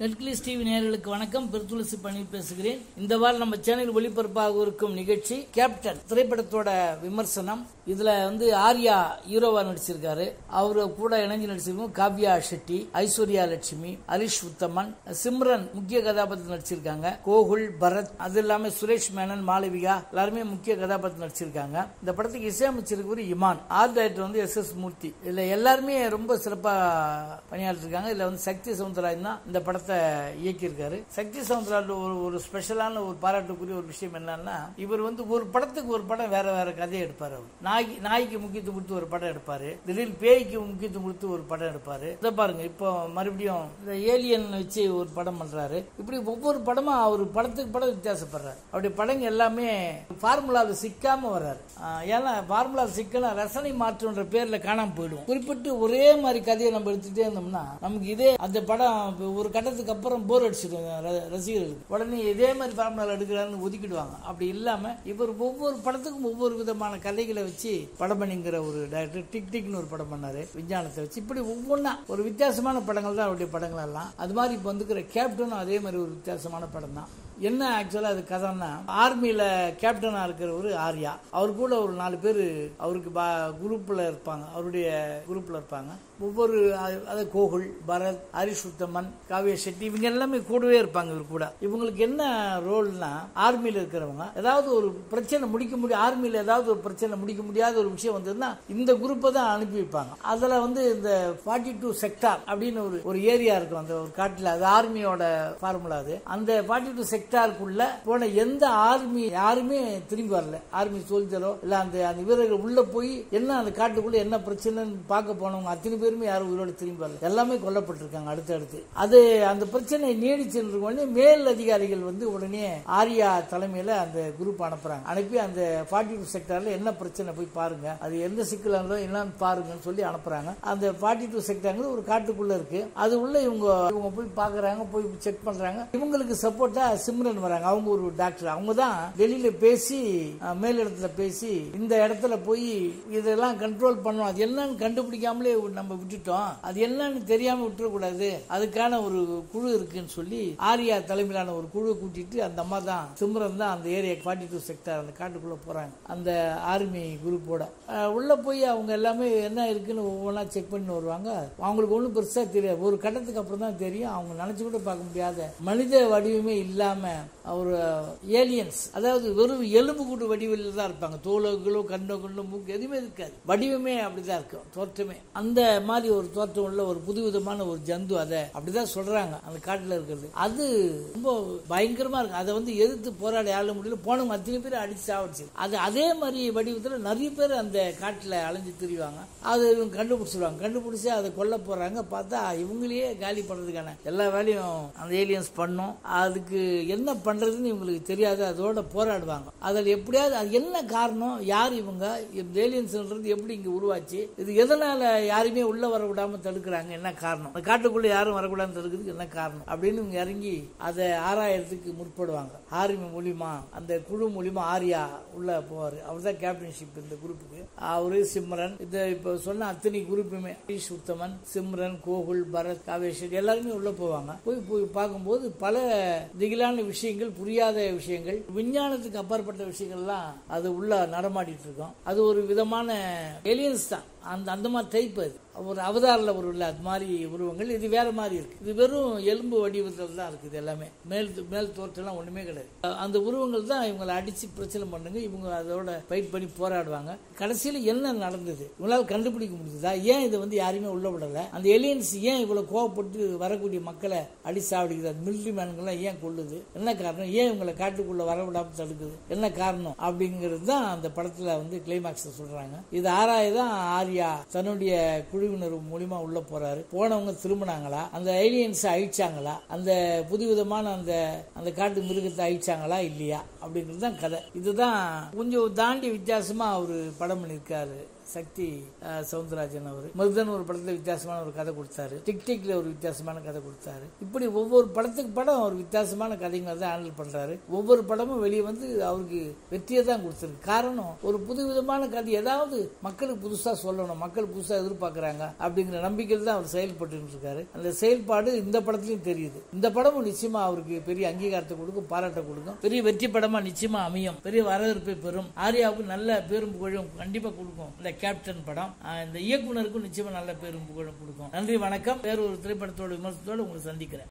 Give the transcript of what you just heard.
நெட்கிளிஸ் TV நேயர்களுக்கு வணக்கம் பெருத்துளசி பண்ணி பேசுகிறேன் இந்த வாரம் நம்ம சேனல் ஒளிபரப்பாக இருக்கும் நிகழ்ச்சி கேப்டன் திரைப்படத்தோட விமர்சனம் இதுல வந்து ஆர்யா ஹீரோவா நடிச்சிருக்காரு அவரு கூட இணைஞ்சு நடிச்சிருக்கோம் காவ்யா ஷெட்டி ஐஸ்வர்யா லட்சுமி ஹரிஷ் உத்தமன் சிம்ரன் முக்கிய கதாபாத்திரம் நடிச்சிருக்காங்க கோகுல் பரத் அது இல்லாம சுரேஷ் மேனன் மாளவிகா எல்லாருமே முக்கிய கதாபாத்திரம் நடிச்சிருக்காங்க இந்த படத்துக்கு இசையமைச்சிருக்கிறவர் இமான் ஆர்ட் டைரக்டர் வந்து எஸ் எஸ் மூர்த்தி இதுல எல்லாருமே ரொம்ப சிறப்பா பணியாற்றிருக்காங்க இதுல வந்து சக்தி சவுந்தரராஜன் தான் இந்த படத்தை இயக்கியிருக்காரு சக்தி சவுந்தரராஜன் ஒரு ஒரு ஸ்பெஷலான ஒரு பாராட்டுக்குரிய ஒரு விஷயம் என்னன்னா இவர் வந்து ஒரு படத்துக்கு ஒரு படம் வேற வேற கதையை எடுப்பாரு அவர் நாய்க்கு நாய்க்கு முக்கியத்துவம் கொடுத்து ஒரு படம் எடுப்பாரு திடீர்னு பேய்க்கு முக்கியத்துவம் கொடுத்து ஒரு படம் எடுப்பாரு இதை பாருங்க இப்போ மறுபடியும் இந்த ஏலியன் வச்சு ஒரு படம் பண்றாரு இப்படி ஒவ்வொரு படமும் அவர் படத்துக்கு படம் வித்தியாசப்படுறாரு அவருடைய படங்க எல்லாமே ஃபார்முலாவில் சிக்காம வர்றாரு ஆஹ் ஏன்னா ஃபார்முலா சிக்கல ரசனை மாற்றுன்ற பேர்ல காணாம போயிடுவோம் குறிப்பிட்டு ஒரே மாதிரி கதையை நம்ம எடுத்துட்டே இருந்தோம்னா நமக்கு இதே அந்த படம் இப்ப ஒரு கட்டத்துக்கு அப்புறம் போர் அடிச்சிடும் ர- ரசிகர்களுக்கு உடனே இதே மாதிரி ஃபார்முலா எடுக்கிறாருன்னு ஒதுக்கிடுவாங்க அப்படி இல்லாம இவர் ஒவ்வொரு படத்துக்கும் ஒவ்வொரு விதமான கதைகளை வச்சு படம் பண்ணிங்கிற ஒரு டைரக்டர் டிக் டிக்னு ஒரு படம் பண்ணாரு விஞ்ஞானத்தை வச்சு இப்படி ஒவ்வொன்றா ஒரு வித்தியாசமான படங்கள் தான் அவருடைய படங்கள் எல்லாம் அது மாதிரி இப்போ வந்துக்கிற கேப்டனும் அதே மாதிரி ஒரு வித்தியாசமான படம் தான் என்ன ஆக்சுவலா அது கதைன்னா ஆர்மியில கேப்டனா இருக்கிறவர் ஆர்யா அவர் கூட ஒரு நாலு பேர் அவருக்கு குரூப்ல இருப்பாங்க அவருடைய குரூப்ல இருப்பாங்க ஒவ்வொரு அ- அது கோகுல் பரத் ஹரிஷ் உத்தமன் காவிய செட்டி இவங்க எல்லாமே கூடவே இருப்பாங்க இவர் கூட இவங்களுக்கு என்ன ரோல்னா ஆர்மியில இருக்கிறவங்க ஏதாவது ஒரு பிரச்சனை முடிக்க முடியும் ஆர்மியில ஏதாவது ஒரு பிரச்சனை முடிக்க முடியாத ஒரு விஷயம் வந்ததுன்னா இந்த குரூப்பை தான் அனுப்பி வைப்பாங்க அதுல வந்து இந்த ஃபார்ட்டி டூ செக்டார் அப்படின்னு ஒரு ஒரு ஏரியா இருக்கும் அந்த ஒரு காட்டுல அது ஆர்மியோட ஃபார்முலா அது அந்த ஃபார்ட்டி டூ செக்டாருக்குள்ள போன எந்த ஆர்மி யாருமே திரும்பி வரல ஆர்மி சோல்ஜரோ இல்ல அந்த அந்த வீரர்கள் உள்ள போய் என்ன அந்த காட்டுக்குள்ள என்ன பிரச்சனைன்னு பார்க்க போனவங்க அத்தனை பேருமே யாரும் உயிரோட திரும்பி வரல எல்லாமே கொல்லப்பட்டிருக்காங்க அடுத்தடுத்து அது அந்த பிரச்சனை நீடிச்சு உடனே மேல் அதிகாரிகள் வந்து உடனே ஆர்யா தலைமையில அந்த குரூப் அனுப்புறாங்க அனுப்பி அந்த ஃபார்ட்டி டூ செக்டார்ல என்ன பிரச்சனை போய் பாருங்க அது எந்த சிக்கல் இருந்தோ என்னன்னு பாருங்கன்னு சொல்லி அனுப்புறாங்க அந்த ஃபார்ட்டி டூ செக்டார் ஒரு காட்டுக்குள்ள இருக்கு அது உள்ள இவங்க இவங்க போய் பாக்குறாங்க போய் செக் பண்றாங்க இவங்களுக்கு சப்போர்ட்டா சிம்ரன் வராங்க அவங்க ஒரு டாக்டர் அவங்க தான் டெல்லியில பேசி அஹ், மேலிடத்துல பேசி இந்த இடத்துல போய் இதெல்லாம் கண்ட்ரோல் பண்ணணும் அது என்னன்னு கண்டுபிடிக்காமலே நம்ம விட்டுட்டோம் அது என்னன்னு தெரியாம விட்டுறக்கூடாது அதுக்கான ஒரு குழு இருக்குன்னு சொல்லி ஆர்யா தலைமையிலான ஒரு குழு கூட்டிட்டு அந்த அம்மா தான் சிம்ரன் தான் அந்த ஏரியா ஃபார்ட்டி டூ செக்டர் அந்த காட்டுக்குள்ள போறாங்க அந்த ஆர்மி குரூப்போட அஹ், உள்ள போய் அவங்க எல்லாமே என்ன இருக்குன்னு ஒவ்வொன்றா செக் பண்ணி வருவாங்க அவங்களுக்கு ஒன்றும் பெருசா தெரியாது ஒரு கட்டத்துக்கு அப்புறம் தான் தெரியும் அவங்க நினைச்சு கூட பார்க்க முடியாத மனித வடிவமே இல்லாம ஒரு ஏலியன்ஸ் அதாவது வெறும் எலும்பு கூட்டு வடிவில் தான் இருப்பாங்க தோலோகளோ கண்ணோ கண்ணோ மூக்கு எதுவுமே இருக்காது வடிவமே அப்படிதான் இருக்கும் தோற்றமே அந்த மாதிரி ஒரு தோற்றம் உள்ள ஒரு புதுவிதமான ஒரு ஜந்து அதை அப்படிதான் சொல்றாங்க அந்த காட்டுல இருக்கிறது அது ரொம்ப பயங்கரமா இருக்கு அதை வந்து எதிர்த்து போராடி ஆள முடியல போனவங்க அத்தனை பேர் அடிச்சு சாவடிச்சு அது அதே மாதிரி வடிவத்துல நிறைய பேர் அந்த காட்டுல அலைஞ்சு திரிவாங்க அது இவங்க கண்டுபிடிச்சிருவாங்க கண்டுபிடிச்சு அதை கொல்ல போறாங்க பார்த்தா இவங்களையே காலி பண்றதுக்கான எல்லா வேலையும் அந்த ஏலியன்ஸ் பண்ணும் அதுக்கு என்ன பண்றதுன்னு இவங்களுக்கு தெரியாது அதோட போராடுவாங்க அதில் எப்படியாவது அது என்ன காரணம் யார் இவங்க இந்த ஏலியன்ஸ்ன்றது எப்படி இங்க உருவாச்சு இது எதனால யாருமே உள்ள வர விடாம தடுக்கிறாங்க என்ன காரணம் அந்த காட்டுக்குள்ள யாரும் வரக்கூடாதுன்னு தடுக்கிறதுக்கு என்ன காரணம் அப்படின்னு இவங்க இறங்கி அதை ஆராயறதுக்கு முற்படுவாங்க ஆர்மி மூலியமா அந்த குழு மூலியமா ஆர்யா உள்ள போவாரு அவர் தான் கேப்டன்ஷிப் இந்த குரூப்புக்கு அவரு சிம்ரன் இந்த இப்ப சொன்ன அத்தனை குரூப்புமே ஹரிஷ் உத்தமன் சிம்ரன் கோகுல் பரத் காவேஷ் எல்லாருமே உள்ள போவாங்க போய் போய் பார்க்கும்போது பல திகிலான விஷயங்கள் புரியாத விஷயங்கள் விஞ்ஞானத்துக்கு அப்பாற்பட்ட விஷயங்கள்லாம் அது உள்ள நடமாடிட்டு இருக்கோம் அது ஒரு விதமான எலியன்ஸ் தான் அந்த அந்த மாதிரி டைப் அது ஒரு அவதாரில் ஒரு உள்ள அது மாதிரி உருவங்கள் இது வேற மாதிரி இருக்கு இது வெறும் எலும்பு வடிவத்தில் தான் இருக்குது எல்லாமே மேல் மேல் தோற்றம்லாம் ஒண்ணுமே கிடையாது அஹ் அந்த உருவங்கள் தான் இவங்களை அடிச்சு பிரச்சனை பண்ணுங்க இவங்க அதோட ஃபைட் பண்ணி போராடுவாங்க கடைசியில் என்ன நடந்தது இவங்களால கண்டுபிடிக்க முடியுதா ஏன் இதை வந்து யாருமே உள்ள விடல அந்த எலியன்ஸ் ஏன் இவ்வளவு கோவப்பட்டு வரக்கூடிய மக்களை அடி சாவடிக்குது அந்த மிலிட்ரி மேன்கள்லாம் ஏன் கொள்ளுது என்ன காரணம் ஏன் இவங்களை காட்டுக்குள்ள வர விடாம தடுக்குது என்ன காரணம் அப்படிங்கிறது தான் அந்த படத்துல வந்து கிளைமாக்ஸ் சொல்றாங்க இது ஆராயதான் ஆர்யா தன்னுடைய குழுவினர் மூலியமா உள்ள போறாரு போனவங்க திரும்பினாங்களா அந்த ஏலியன்ஸ் அழிச்சாங்களா அந்த புதுவிதமான அந்த அந்த காட்டு மிருகத்தை அழிச்சாங்களா இல்லையா அப்படிங்கிறது தான் கதை இதுதான் கொஞ்சம் தாண்டி வித்தியாசமா அவரு படம் பண்ணியிருக்காரு சக்தி அஹ், சவுந்தரராஜன் அவர் மருதன் ஒரு படத்துல வித்தியாசமான ஒரு கதை கொடுத்தாரு டிக் டிக்ல ஒரு வித்தியாசமான கதை கொடுத்தாரு இப்படி ஒவ்வொரு படத்துக்கு படம் ஒரு வித்தியாசமான கதைகளை தான் ஹேண்டில் பண்றாரு ஒவ்வொரு படமும் வெளியே வந்து அவருக்கு வெற்றியை தான் கொடுத்துருக்கு காரணம் ஒரு புது விதமான கதை ஏதாவது மக்களுக்கு புதுசா சொல்லணும் மக்கள் புதுசா எதிர்பார்க்கறாங்க அப்படிங்கிற நம்பிக்கையில் தான் அவர் செயல்பட்டு இருக்காரு அந்த செயல்பாடு இந்த படத்துலயும் தெரியுது இந்த படமும் நிச்சயமா அவருக்கு பெரிய அங்கீகாரத்தை கொடுக்கும் பாராட்ட கொடுக்கும் பெரிய வெற்றி படமா நிச்சயமா அமையும் பெரிய வரவேற்பை பெறும் ஆர்யாவுக்கு நல்ல பேரும் புகழும் கண்டிப்பா கொடுக்கும் இந்த கேப்டன் படம் ஆஹ் இந்த இயக்குனருக்கும் நிச்சயமா நல்ல பேரும் புகழும் கொடுக்கும் நன்றி வணக்கம் வேற ஒரு திரைப்படத்தோட விமர்சனத்தோடு உங்களை சந்திக்கிறேன்